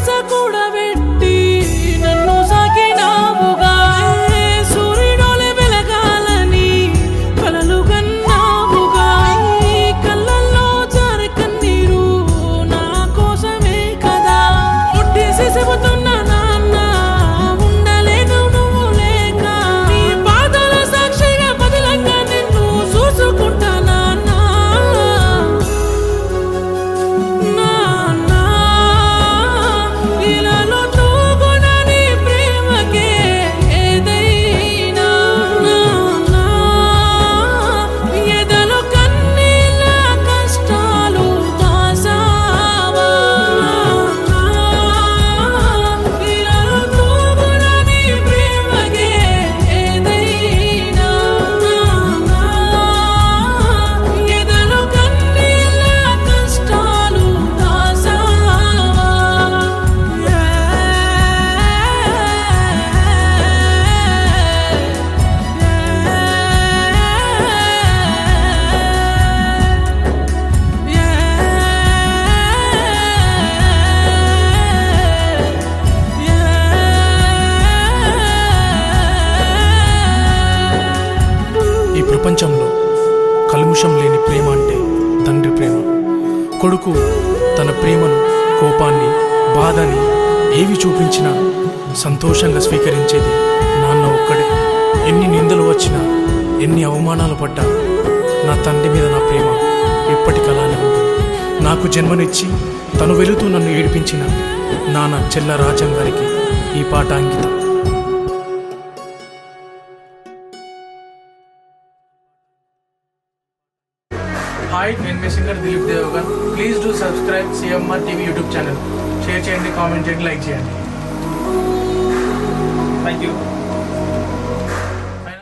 ఆశ కూడా పెట్టి నన్ను సాకినావుగా ఏ సూర్యుడోలే వెలగాలని కలలు కన్నావుగా ఈ కళ్ళల్లో జారే కన్నీరు నా కోసమే కదా ఒట్టేసి చెబుతున్నా నాన్న ఉండలేను నువ్వు లేక నీ పాదాల సాక్షిగా బదులంగా నిన్ను చూసుకుంటా నాన్న నాన్నా ఇలాలో తూగునని ప్రేమకే ఏదైనా నాన్నా ఎదలో కన్నీళ్ళ కష్టాలు దాసావా నాన్నా ఇలాలో తూగునని ప్రేమకే ఏదైనా నాన్నా ఎదలో కన్నీళ్ళ కష్టాలు దాసావా ఈ ప్రపంచంలో కల్ముషం లేని ప్రేమ అంటే తండ్రి ప్రేమ కొడుకు తన ప్రేమను కోపాన్ని బాధని ఏవి చూపించినా సంతోషంగా స్వీకరించేది నాన్న ఒక్కడే ఎన్ని నిందలు వచ్చినా ఎన్ని అవమానాలు పడ్డా నా తండ్రి మీద నా ప్రేమ ఎప్పటికీ అలానే ఉంటుంది నాకు జన్మనిచ్చి తను వెళుతూ నన్ను ఏడిపించిన నాన్న చెల్ల రాజం గారికి ఈ పాట అంకితం హాయ్ నేను మీ singer Dilip Devgan please do subscribe CMR TV YouTube channel share చేయండి కామెంట్ చేయండి లైక్ చేయండి థ్యాంక్ యూ